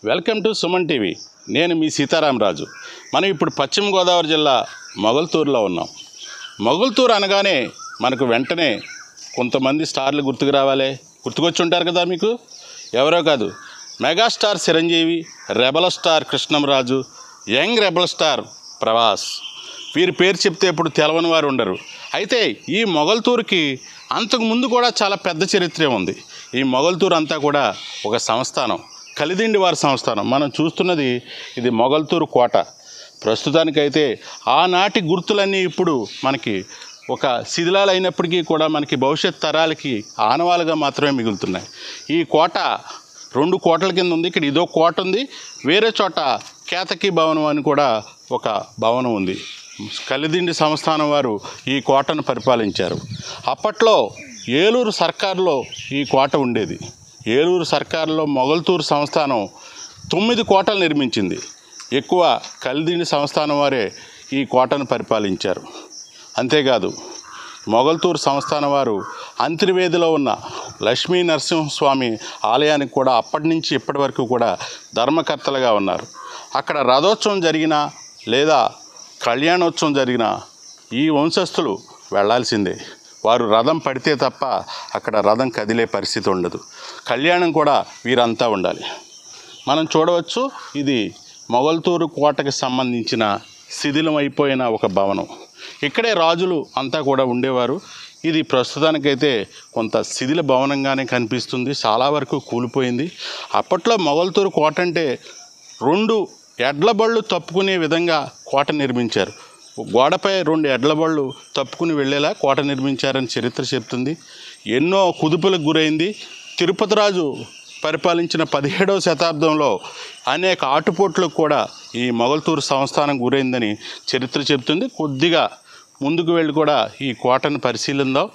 welcome to Suman TV నేను మీ సీతారామరాజు మనం ఇప్పుడు పశ్చిమ గోదావరి జిల్లా మొగల్తూరులో ఉన్నాం మొగల్తూరు అనగానే మనకు వెంటనే కొంతమంది స్టార్లు గుర్తుకు రావాలి గుర్తుకొచ్చి ఉంటారు కదా మీకు ఎవరో కాదు megastar Chiranjeevi rebel star Krishnamraju young rebel star Prabhas వీరి పేరు చెప్తే ఇప్పుడు తెలవని వారు ఉండరు అయితే ఈ మొగల్తూరుకి అంతకు ముందు కూడా చాలా పెద్ద చరిత్ర ఉంది ఈ మొగల్తూరు అంతా కూడా ఒక సంస్థానం కలిదిండి వారి సంస్థానం మనం చూస్తున్నది ఇది మొగల్తూరు కోట ప్రస్తుతానికైతే ఆనాటి గుర్తులన్నీ ఇప్పుడు మనకి ఒక శిథిలాలు అయినప్పటికీ కూడా మనకి భవిష్యత్ తరాలకి ఆనవాలుగా మాత్రమే మిగులుతున్నాయి ఈ కోట రెండు కోటల కింద ఉంది ఇక్కడ ఇదో కోట ఉంది వేరే చోట కేతకి భవనం అని కూడా ఒక భవనం ఉంది కలిదిండి సంస్థానం వారు ఈ కోటను పరిపాలించారు అప్పట్లో ఏలూరు సర్కారులో ఈ కోట ఉండేది ఏలూరు సర్కారులో మొగల్తూరు సంస్థానం తొమ్మిది కోటలు నిర్మించింది ఎక్కువ కలిదిండి సంస్థానం వారే ఈ కోటను పరిపాలించారు అంతేకాదు మొగల్తూరు సంస్థానం వారు అంతర్వేదిలో ఉన్న లక్ష్మీ నరసింహస్వామి ఆలయానికి కూడా అప్పటి నుంచి ఇప్పటి వరకు కూడా ధర్మకర్తలుగా ఉన్నారు అక్కడ రథోత్సవం జరిగినా లేదా కళ్యాణోత్సవం జరిగినా ఈ వంశస్థులు వెళ్ళాల్సిందే వారు రథం పడితే తప్ప అక్కడ రథం కదిలే పరిస్థితి ఉండదు కళ్యాణం కూడా వీరంతా ఉండాలి మనం చూడవచ్చు ఇది మొగల్తూరు కోటకి సంబంధించిన శిథిలం అయిపోయిన ఒక భవనం ఇక్కడే రాజులు అంతా కూడా ఉండేవారు ఇది ప్రస్తుతానికైతే కొంత శిథిల భవనంగానే కనిపిస్తుంది చాలా వరకు కూలిపోయింది అప్పట్లో మొగల్తూరు కోట అంటే రెండు ఎడ్ల బళ్ళు తప్పుకునే విధంగా కోట నిర్మించారు గోడపై రెండు ఎడ్ల బళ్ళు తప్పుకుని వెళ్ళేలా కోట నిర్మించారని చరిత్ర చెప్తుంది ఎన్నో కుదుపులకు గురైంది తిరుపతి రాజు పరిపాలించిన పదిహేడవ శతాబ్దంలో అనేక ఆటుపోట్లకు కూడా ఈ మొగల్తూరు సంస్థానం గురైందని చరిత్ర చెప్తుంది కొద్దిగా ముందుకు వెళ్ళి కూడా ఈ కోటను పరిశీలిందాం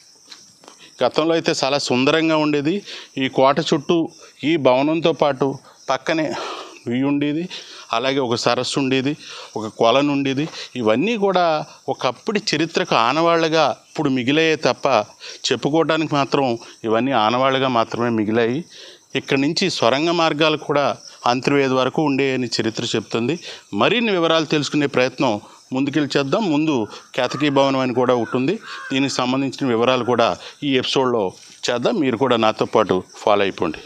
గతంలో అయితే చాలా సుందరంగా ఉండేది ఈ కోట చుట్టూ ఈ భవనంతో పాటు పక్కనే ఇవి ఉండేది అలాగే ఒక సరస్సు ఉండేది ఒక కొలను ఉండేది ఇవన్నీ కూడా ఒకప్పటి చరిత్రకు ఆనవాళ్ళగా ఇప్పుడు మిగిలాయే తప్ప చెప్పుకోవడానికి మాత్రం ఇవన్నీ ఆనవాళ్ళగా మాత్రమే మిగిలాయి ఇక్కడి నుంచి సొరంగ మార్గాలు కూడా అంతర్వేది వరకు ఉండేయని చరిత్ర చెప్తుంది మరిన్ని వివరాలు తెలుసుకునే ప్రయత్నం ముందుకెళ్ళి చేద్దాం ముందు కేతకీ భవనం అని కూడా ఉంటుంది దీనికి సంబంధించిన వివరాలు కూడా ఈ ఎపిసోడ్లో చేద్దాం మీరు కూడా నాతో పాటు ఫాలో అయిపోండి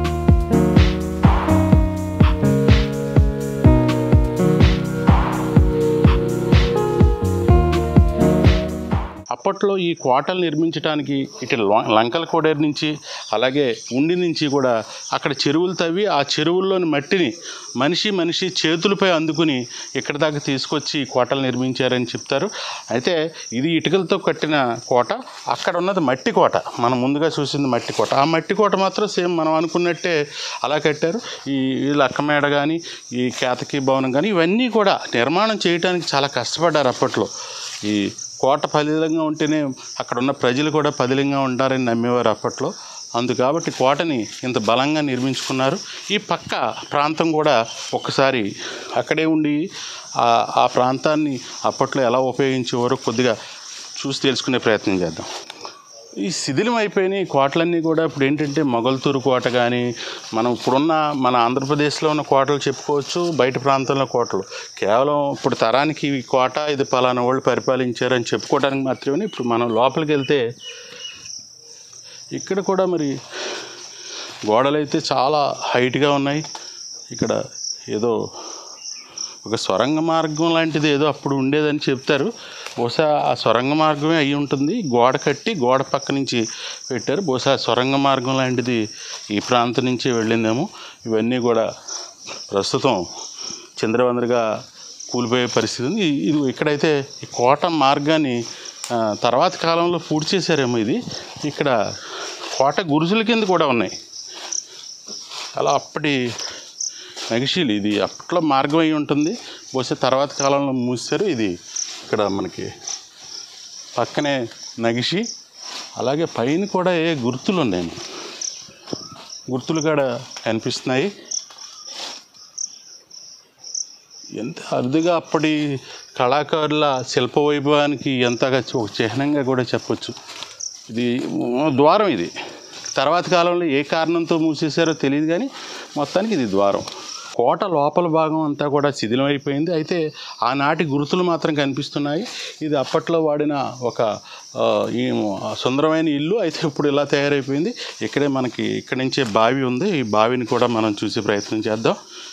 అప్పట్లో ఈ కోటలు నిర్మించడానికి ఇటు ల- లంకల కోడేరు నుంచి అలాగే ఉండి నుంచి కూడా అక్కడ చెరువులు తవ్వి ఆ చెరువుల్లోని మట్టిని మనిషి మనిషి చేతులపై అందుకుని ఇక్కడ దాకా తీసుకొచ్చి ఈ కోటలు నిర్మించారని చెప్తారు అయితే ఇది ఇటుకలతో కట్టిన కోట అక్కడ ఉన్నది మట్టి కోట మనం ముందుగా చూసింది మట్టి కోట ఆ మట్టి కోట మాత్రం సేమ్ మనం అనుకున్నట్టే అలా కట్టారు ఈ ఈ లక్కమేడ కానీ ఈ కేతకీ భవనం కానీ ఇవన్నీ కూడా నిర్మాణం చేయడానికి చాలా కష్టపడ్డారు అప్పట్లో ఈ కోట పదిలంగా ఉంటేనే అక్కడ ఉన్న ప్రజలు కూడా పదిలంగా ఉంటారని నమ్మేవారు అప్పట్లో అందు కాబట్టి కోటని ఇంత బలంగా నిర్మించుకున్నారు ఈ పక్క ప్రాంతం కూడా ఒక్కసారి అక్కడే ఉండి ఆ- ఆ ప్రాంతాన్ని అప్పట్లో ఎలా ఉపయోగించేవారో కొద్దిగా చూసి తెలుసుకునే ప్రయత్నం చేద్దాం ఈ శిథిలం అయిపోయినాయి ఈ కోటలన్నీ కూడా ఇప్పుడు ఏంటంటే మొగల్తూరు కోట కానీ మనం ఇప్పుడున్న మన ఆంధ్రప్రదేశ్లో ఉన్న కోటలు చెప్పుకోవచ్చు బయట ప్రాంతంలో కోటలు కేవలం ఇప్పుడు తరానికి ఈ కోట ఇది పలానా వాళ్ళు పరిపాలించారని చెప్పుకోవడానికి మాత్రమే ఇప్పుడు మనం లోపలికి వెళ్తే ఇక్కడ కూడా మరి గోడలు అయితే చాలా హైట్గా ఉన్నాయి ఇక్కడ ఏదో ఒక సొరంగ మార్గం లాంటిది ఏదో అప్పుడు ఉండేదని చెప్తారు బహుశా ఆ సొరంగ మార్గమే అయి ఉంటుంది గోడ కట్టి గోడ పక్క నుంచి పెట్టారు బహుశా ఆ సొరంగ మార్గం లాంటిది ఈ ప్రాంతం నుంచి వెళ్ళిందేమో ఇవన్నీ కూడా ప్రస్తుతం చంద్రవందరగా కూలిపోయే పరిస్థితి ఉంది ఇ- ఇది ఇక్కడైతే ఈ కోట మార్గాన్ని ఆ, తర్వాత కాలంలో పూర్తి చేశారేమో ఇది ఇక్కడ కోట గురుసుల కింద కూడా ఉన్నాయి అలా అప్పటి నగిషీలు ఇది అప్పట్లో మార్గం అయి ఉంటుంది బహుశా తర్వాత కాలంలో మూసారు ఇది ఇక్కడ మనకి పక్కనే నగిషి అలాగే పైన కూడా ఏ గుర్తులు ఉన్నాయి గుర్తులు కూడా కనిపిస్తున్నాయి ఎంత అరుదుగా అప్పటి కళాకారుల శిల్ప వైభవానికి ఎంతగా ఒక చిహ్నంగా కూడా చెప్పొచ్చు ఇది ద్వారం ఇది తర్వాత కాలంలో ఏ కారణంతో మూసేశారో తెలియదు కానీ మొత్తానికి ఇది ద్వారం కోట లోపల భాగం అంతా కూడా శిథిలమైపోయింది అయితే ఆనాటి గుర్తులు మాత్రం కనిపిస్తున్నాయి ఇది అప్పట్లో వాడిన ఒక ఆ, ఈ సుందరమైన ఇల్లు అయితే ఇప్పుడు ఇలా తయారైపోయింది ఇక్కడే మనకి ఇక్కడి నుంచే బావి ఉంది ఈ బావిని కూడా మనం చూసే ప్రయత్నం చేద్దాం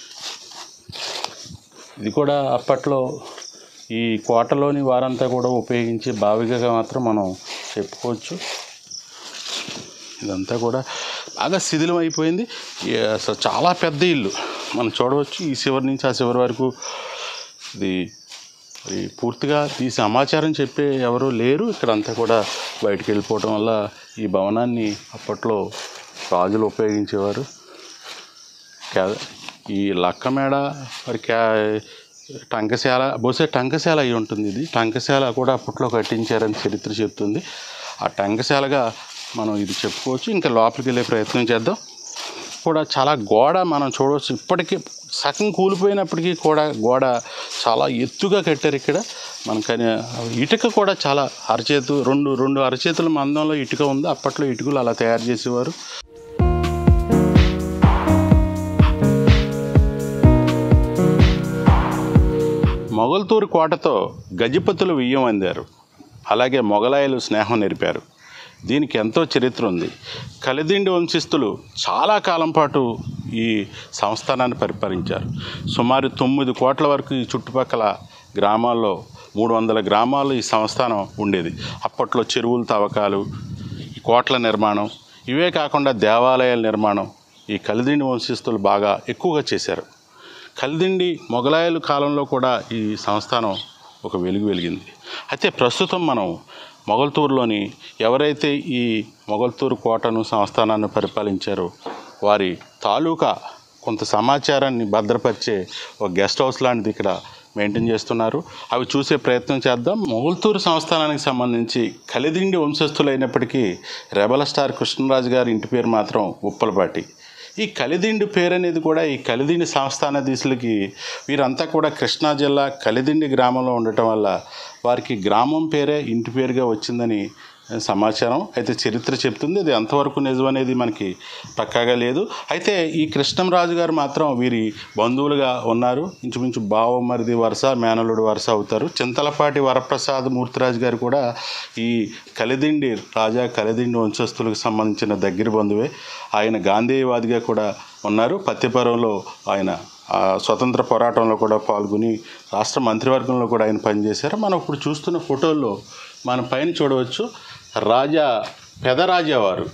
ఇది కూడా అప్పట్లో ఈ కోటలోని వారంతా కూడా ఉపయోగించే బావిగా మాత్రం మనం చెప్పుకోవచ్చు ఇదంతా కూడా బాగా శిథిలం అయిపోయింది ఈ అసలు చాలా పెద్ద ఇల్లు మనం చూడవచ్చు ఈ చివరి నుంచి ఆ చివరి వరకు ఇది మరి పూర్తిగా ఈ సమాచారం చెప్పే ఎవరు లేరు ఇక్కడ అంతా కూడా బయటికి వెళ్ళిపోవడం వల్ల ఈ భవనాన్ని అప్పట్లో రాజులు ఉపయోగించేవారు కా- ఈ లక్కమేడ మరి క్యా టంకశాల బహుశా టంకశాల అయి ఉంటుంది ఇది టంకశాల కూడా అప్పట్లో కట్టించారని చరిత్ర చెప్తుంది ఆ టంకశాలగా మనం ఇది చెప్పుకోవచ్చు ఇంకా లోపలికి వెళ్ళే ప్రయత్నం చేద్దాం కూడా చాలా గోడ మనం చూడవచ్చు ఇప్పటికీ సగం కూలిపోయినప్పటికీ కూడా గోడ చాలా ఎత్తుగా కట్టారు ఇక్కడ మనకని ఇటుక కూడా చాలా అరచేతు రెండు రెండు అరచేతుల మందంలో ఇటుక ఉంది అప్పట్లో ఇటుకలు అలా తయారు చేసేవారు మొగల్తూరు కోటతో గజపతులు వియ్యం అందారు అలాగే మొగలాయలు స్నేహం నేర్పారు దీనికి ఎంతో చరిత్ర ఉంది కలిదిండి వంశస్థులు చాలా కాలం పాటు ఈ సంస్థానాన్ని పరిపాలించారు సుమారు తొమ్మిది కోట్ల వరకు ఈ చుట్టుపక్కల గ్రామాల్లో మూడు వందల గ్రామాల్లో ఈ సంస్థానం ఉండేది అప్పట్లో చెరువుల తవ్వకాలు ఈ కోట్ల నిర్మాణం ఇవే కాకుండా దేవాలయాల నిర్మాణం ఈ కలిదిండి వంశస్థులు బాగా ఎక్కువగా చేశారు కలిదిండి మొఘలాయల కాలంలో కూడా ఈ సంస్థానం ఒక వెలుగు వెలిగింది అయితే ప్రస్తుతం మనం మొగల్తూరులోని ఎవరైతే ఈ మొగల్తూరు కోటను సంస్థానాన్ని పరిపాలించారో వారి తాలూకా కొంత సమాచారాన్ని భద్రపరిచే ఒక గెస్ట్ హౌస్ లాంటిది ఇక్కడ మెయింటైన్ చేస్తున్నారు అవి చూసే ప్రయత్నం చేద్దాం మొగల్తూరు సంస్థానానికి సంబంధించి కలిదిండి వంశస్థులైనప్పటికీ రెబల్ స్టార్ కృష్ణరాజు గారి ఇంటి పేరు మాత్రం ఉప్పలపాటి ఈ కలిదిండి పేరు అనేది కూడా ఈ కలిదిండి సంస్థానాధీశులకి వీరంతా కూడా కృష్ణా జిల్లా కలిదిండి గ్రామంలో ఉండటం వల్ల వారికి గ్రామం పేరే ఇంటి పేరుగా వచ్చిందని సమాచారం అయితే చరిత్ర చెప్తుంది అది ఎంతవరకు నిజం అనేది మనకి పక్కాగా లేదు అయితే ఈ కృష్ణంరాజు గారు మాత్రం వీరి బంధువులుగా ఉన్నారు ఇంచుమించు బావమరిది వరుస మేనలుడు వరుస అవుతారు చింతలపాటి వరప్రసాద్ మూర్తిరాజు గారు కూడా ఈ కలిదిండి రాజా కలిదిండి వంశస్థులకు సంబంధించిన దగ్గర బంధువే ఆయన గాంధేయవాదిగా కూడా ఉన్నారు పత్తిపురంలో ఆయన ఆ స్వతంత్ర పోరాటంలో కూడా పాల్గొని రాష్ట్ర మంత్రివర్గంలో కూడా ఆయన పనిచేశారు మనం ఇప్పుడు చూస్తున్న ఫోటోల్లో మన పైన చూడవచ్చు రాజా పెదరాజా వారు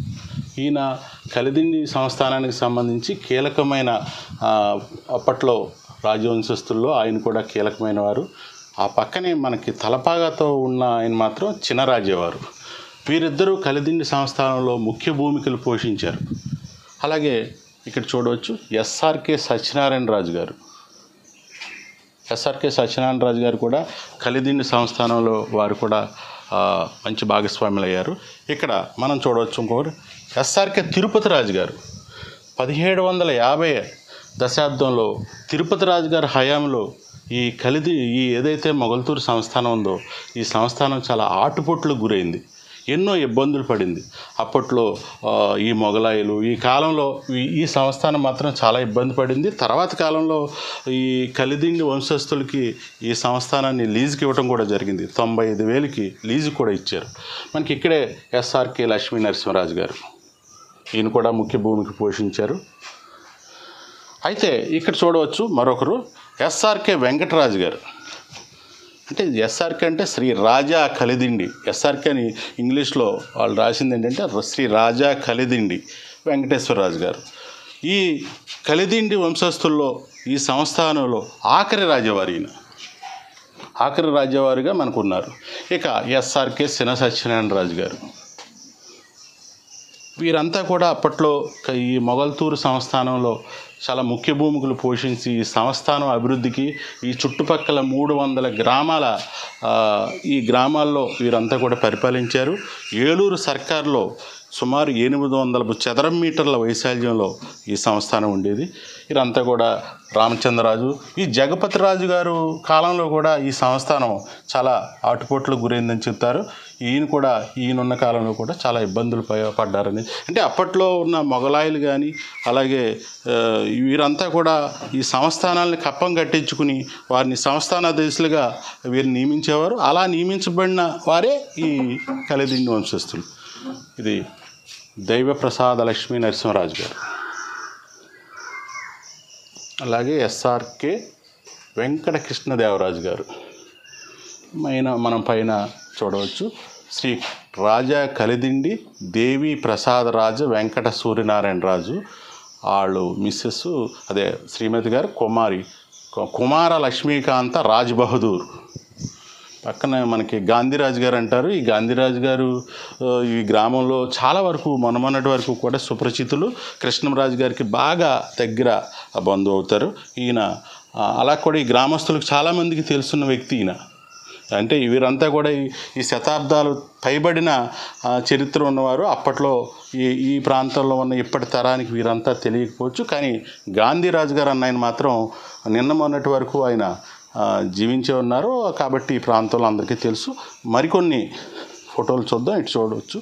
ఈయన కలిదిండి సంస్థానానికి సంబంధించి కీలకమైన ఆ, అప్పట్లో రాజవంశస్థుల్లో ఆయన కూడా కీలకమైన వారు ఆ పక్కనే మనకి తలపాగాతో ఉన్న ఆయన మాత్రం చినరాజేవారు వీరిద్దరూ కలిదిండి సంస్థానంలో ముఖ్య భూమికలు పోషించారు అలాగే ఇక్కడ చూడవచ్చు ఎస్ఆర్కే సత్యనారాయణ రాజు గారు ఎస్ఆర్కే సత్యనారాయణ రాజు గారు కూడా కలిదిండి సంస్థానంలో వారు కూడా ఆ, మంచి భాగస్వాములు అయ్యారు ఇక్కడ మనం చూడవచ్చు ఇంకొకరు ఎస్ఆర్కే తిరుపతి రాజు గారు పదిహేడు వందల యాభై దశాబ్దంలో తిరుపతి రాజు గారి హయాంలో ఈ కలిది ఈ ఏదైతే మొగల్తూరు సంస్థానం ఉందో ఈ సంస్థానం చాలా ఆటుపోట్లకు గురైంది ఎన్నో ఇబ్బందులు పడింది అప్పట్లో ఆ, ఈ మొఘలాయులు ఈ కాలంలో ఈ ఈ సంస్థానం మాత్రం చాలా ఇబ్బంది పడింది తర్వాత కాలంలో ఈ కలిదిండి వంశస్థులకి ఈ సంస్థానాన్ని లీజుకి ఇవ్వడం కూడా జరిగింది తొంభై ఐదు వేలకి లీజు కూడా ఇచ్చారు మనకి ఇక్కడే ఎస్ఆర్కే లక్ష్మీ నరసింహరాజు గారు ఈయన కూడా ముఖ్య భూమికి పోషించారు అయితే ఇక్కడ చూడవచ్చు మరొకరు ఎస్ఆర్కే వెంకటరాజు గారు అంటే ఎస్ఆర్కే అంటే శ్రీ రాజా కలిదిండి ఎస్ఆర్కే అని ఇంగ్లీష్లో వాళ్ళు రాసింది ఏంటంటే శ్రీ రాజా కలిదిండి వెంకటేశ్వరరాజు గారు ఈ కలిదిండి వంశస్థుల్లో ఈ సంస్థానంలో ఆఖరి రాజవారి ఈయన ఆఖరి రాజవారిగా మనకు ఉన్నారు ఇక ఎస్ఆర్కే సిన సత్యనారాయణ రాజు గారు వీరంతా కూడా అప్పట్లో క- ఈ మొగల్తూరు సంస్థానంలో చాలా ముఖ్య భూమికలు పోషించి ఈ సంస్థానం అభివృద్ధికి ఈ చుట్టుపక్కల మూడు వందల గ్రామాల ఆ, ఈ గ్రామాల్లో వీరంతా కూడా పరిపాలించారు ఏలూరు సర్కార్లో సుమారు ఎనిమిది వందల చదరం మీటర్ల వైశాల్యంలో ఈ సంస్థానం ఉండేది వీరంతా కూడా రామచంద్రరాజు ఈ జగపతి రాజు గారు కాలంలో కూడా ఈ సంస్థానం చాలా ఆటుపోట్లకు గురైందని చెప్తారు ఈయన కూడా ఈయన ఉన్న కాలంలో కూడా చాలా ఇబ్బందులు ప- పడ్డారని అంటే అప్పట్లో ఉన్న మొఘలాయులు కానీ అలాగే ఆ, వీరంతా కూడా ఈ సంస్థానాలని కప్పం కట్టించుకుని వారిని సంస్థానాధీశులుగా వీరిని నియమించేవారు అలా నియమించబడిన వారే ఈ కలిదిండి వంశస్థులు ఇది దైవప్రసాద లక్ష్మీ నరసింహరాజు గారు అలాగే ఎస్ఆర్కే వెంకట కృష్ణదేవరాజు గారు మైన మనం పైన చూడవచ్చు శ్రీ రాజా కలిదిండి దేవి ప్రసాదరాజ వెంకట సూర్యనారాయణ రాజు వాళ్ళు మిస్సెస్ అదే శ్రీమతి గారు కుమారి కు- కుమార లక్ష్మీకాంత రాజ్ బహదూర్ పక్కన మనకి గాంధీరాజు గారు అంటారు ఈ గాంధీరాజు గారు ఆ, ఈ గ్రామంలో చాలా వరకు మొన్నమొన్నటి వరకు కూడా సుపరిచితులు కృష్ణరాజు గారికి బాగా దగ్గర బంధువు అవుతారు ఈయన ఆ, అలా కూడా ఈ గ్రామస్తులకు చాలామందికి తెలుసున్న వ్యక్తి ఈయన అంటే వీరంతా కూడా ఈ ఈ శతాబ్దాలు పైబడిన ఆ, చరిత్ర ఉన్నవారు అప్పట్లో ఈ ఈ ప్రాంతంలో ఉన్న ఇప్పటి తరానికి వీరంతా తెలియకపోవచ్చు కానీ గాంధీరాజు గారు అన్న ఆయన మాత్రం నిన్న మొన్నటి వరకు ఆయన ఆ, జీవించే ఉన్నారు కాబట్టి ఈ ప్రాంతంలో అందరికీ తెలుసు మరికొన్ని ఫోటోలు చూద్దాం ఇటు చూడవచ్చు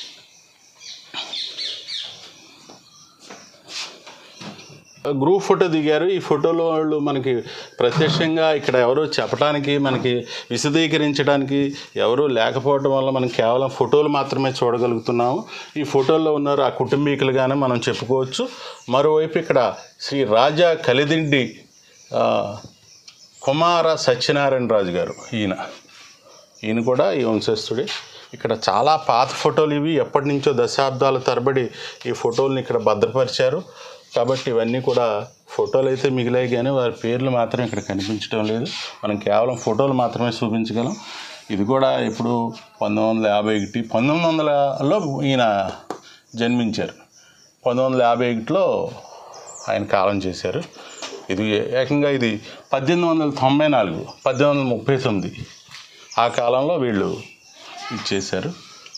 గ్రూప్ ఫోటో దిగారు ఈ ఫోటోలో వాళ్ళు మనకి ప్రత్యక్షంగా ఇక్కడ ఎవరో చెప్పడానికి మనకి విశదీకరించడానికి ఎవరూ లేకపోవడం వల్ల మనం కేవలం ఫోటోలు మాత్రమే చూడగలుగుతున్నాము ఈ ఫోటోల్లో ఉన్నారు ఆ కుటుంబీకులుగానే మనం చెప్పుకోవచ్చు మరోవైపు ఇక్కడ శ్రీ రాజా కలిదిండి ఆ, కుమార సత్యనారాయణ రాజు గారు ఈయన ఈయన కూడా ఈ వంశస్థుడే ఇక్కడ చాలా పాత ఫోటోలు ఇవి ఎప్పటి నుంచో దశాబ్దాల తరబడి ఈ ఫోటోలను ఇక్కడ భద్రపరిచారు కాబట్టి ఇవన్నీ కూడా ఫోటోలు అయితే మిగిలాయి కానీ వారి పేర్లు మాత్రం ఇక్కడ కనిపించడం లేదు మనం కేవలం ఫోటోలు మాత్రమే చూపించగలం ఇది కూడా ఇప్పుడు పంతొమ్మిది వందల యాభై ఒకటి పంతొమ్మిది వందలలో ఈయన జన్మించారు పంతొమ్మిది వందల యాభై ఒకటిలో ఆయన కాలం చేశారు ఇది ఏకంగా ఇది పద్దెనిమిది వందల తొంభై నాలుగు పద్దెనిమిది వందల ముప్పై తొమ్మిది ఆ కాలంలో వీళ్ళు ఇది చేశారు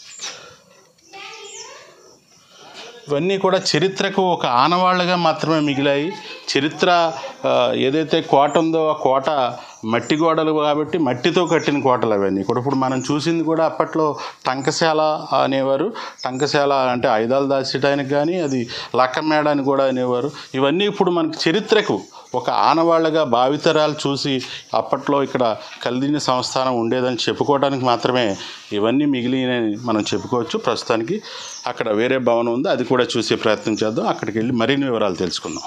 ఇవన్నీ కూడా చరిత్రకు ఒక ఆనవాళ్ళగా మాత్రమే మిగిలాయి చరిత్ర ఆ, ఏదైతే కోట ఉందో ఆ కోట మట్టి గోడలు కాబట్టి మట్టితో కట్టిన కోటలు అవన్నీ కూడా ఇప్పుడు మనం చూసింది కూడా అప్పట్లో టంకశాల అనేవారు టంకశాల అంటే ఆయుధాలు దాచేయడానికి కానీ అది లక్కమేడ అని కూడా అనేవారు ఇవన్నీ ఇప్పుడు మనకి చరిత్రకు ఒక ఆనవాళ్ళగా భావితరాలు చూసి అప్పట్లో ఇక్కడ కలిదిన సంస్థానం ఉండేదని చెప్పుకోవడానికి మాత్రమే ఇవన్నీ మిగిలినని మనం చెప్పుకోవచ్చు ప్రస్తుతానికి అక్కడ వేరే భవనం ఉంది అది కూడా చూసే ప్రయత్నం చేద్దాం అక్కడికి వెళ్ళి మరిన్ని వివరాలు తెలుసుకుందాం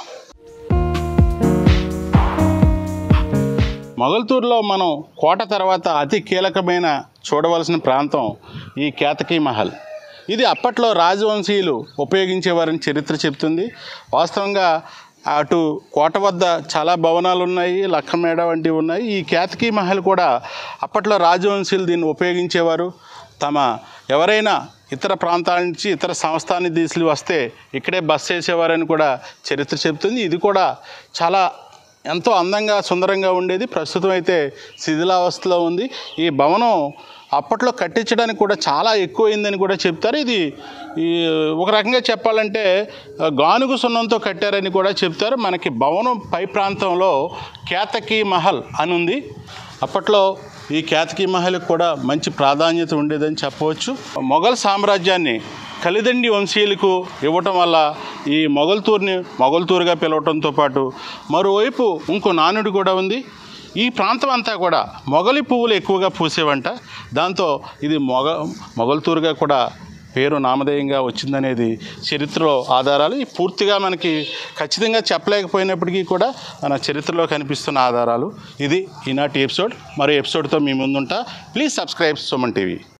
మొగల్తూరులో మనం కోట తర్వాత అతి కీలకమైన చూడవలసిన ప్రాంతం ఈ కేతకీ మహల్ ఇది అప్పట్లో రాజవంశీయులు ఉపయోగించేవారని చరిత్ర చెప్తుంది వాస్తవంగా అటు కోట వద్ద చాలా భవనాలు ఉన్నాయి లక్కమేడ వంటివి ఉన్నాయి ఈ కేతకీ మహల్ కూడా అప్పట్లో రాజవంశీయులు దీన్ని ఉపయోగించేవారు తమ ఎవరైనా ఇతర ప్రాంతాల నుంచి ఇతర సంస్థాన దిశలు వస్తే ఇక్కడే బస్ చేసేవారని కూడా చరిత్ర చెప్తుంది ఇది కూడా చాలా ఎంతో అందంగా సుందరంగా ఉండేది ప్రస్తుతం అయితే శిథిలావస్థలో ఉంది ఈ భవనం అప్పట్లో కట్టించడానికి కూడా చాలా ఎక్కువైందని కూడా చెప్తారు ఇది ఈ ఒక రకంగా చెప్పాలంటే ఆ, గానుగు సున్నంతో కట్టారని కూడా చెప్తారు మనకి భవనం పై ప్రాంతంలో కేతకీ మహల్ అని ఉంది అప్పట్లో ఈ కేతకీ మహల్కి కూడా మంచి ప్రాధాన్యత ఉండేదని చెప్పవచ్చు మొఘల్ సామ్రాజ్యాన్ని కలిదండి వంశీయులకు ఇవ్వటం వల్ల ఈ మొగల్తూరుని మొగల్తూరుగా పిలవటంతో పాటు మరోవైపు ఇంకో నానుడి కూడా ఉంది ఈ ప్రాంతం అంతా కూడా మొగలి పువ్వులు ఎక్కువగా పూసేవంట దాంతో ఇది మొగ మొగల్తూరుగా కూడా పేరు నామధేయంగా వచ్చిందనేది చరిత్రలో ఆధారాలు ఈ పూర్తిగా మనకి ఖచ్చితంగా చెప్పలేకపోయినప్పటికీ కూడా మన చరిత్రలో కనిపిస్తున్న ఆధారాలు ఇది ఈనాటి ఎపిసోడ్ మరో ఎపిసోడ్తో మీ ముందుంటా ప్లీజ్ సబ్స్క్రైబ్ సుమన్ టీవీ